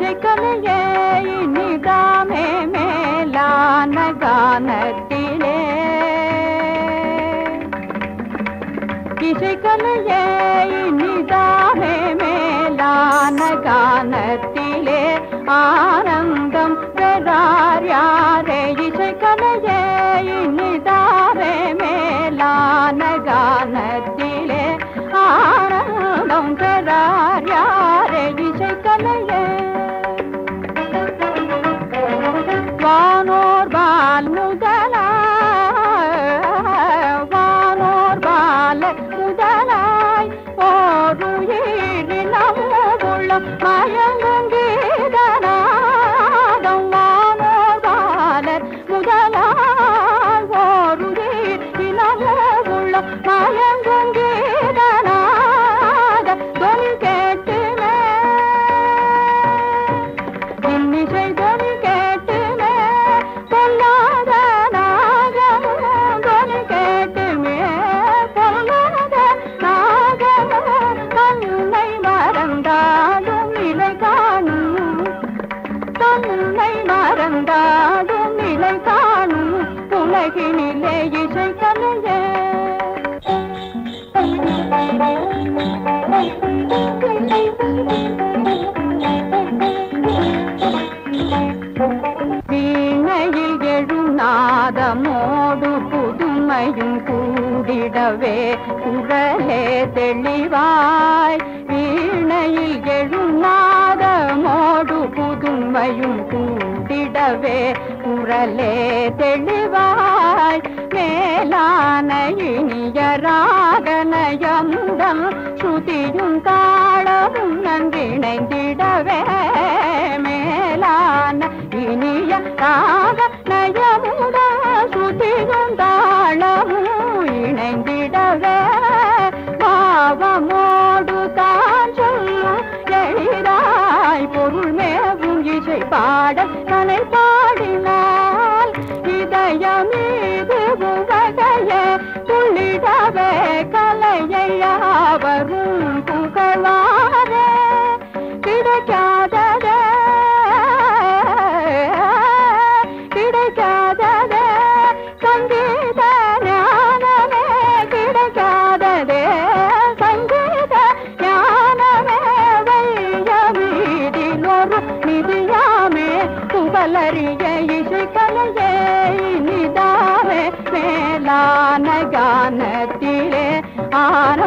இசைக்கலையே இனிதாமே மேலான கானத்திலே இசைக்கலையே இனிதாமே மேலான கானத்திலே ஆனந்தம் பெறார் யாரே இசைக்கலையே இனிதாமே மேலான கானத்திலே ஆனந்தம் பெறார் யாரே இசைக்கலையே வானோர் பால் முதலாய் வானோர் பால முதலாய் ஓருயிரினம் உள்ளம் மயங்கீதனாதம் வானோர் பாலர் முதலாய் ஓருயிரினம் உள்ளம் மயங்கீதனாத தொல் கேட்டுமே இன்னிசை தொனி கேட்டுமே பொல்லாத நாகமும் தொனி கேட்டுமே பொல்லாத நாகமும் தன்னை மறந்தாடும் நிலை காணும் தன்னை மறந்தாடும் நிலை காணும் உலகினிலே இசை கலையே வீணையில் எழும் நாதமோடு புதுமையும் கூடிடவே குரலே தெளிவாய் வீணையில் எழும் நாதமோடு புதுமையும் கூடிடவே குரலே தெளிவாய் மேலான இனிய ராகநயமுடன் ஸ்ருதியும் தாளமும் நன்றிணைந்திடவே மேலான இனிய ராக நயமுடன் ஸ்ருதியும் தாளமும் இணைந்திடவே பாவமோடு தான் சொல்லும் எளிதாய் பொருள் மேவும் இசை பாடல் கலை பாடினால் இதயமீது உவகைய துள்ளிடவே கலையை யாவரும் புகழ்வாரே கிடைக்காததே கிடைக்காததே சங்கீத ஞானமே கிடைக்காததே சங்கீத ஞானமே வையமீதிலொரு நிதியாமே புகழறிய இசைக்கலையே நிதாவே மேலான கானத்திலே ஆன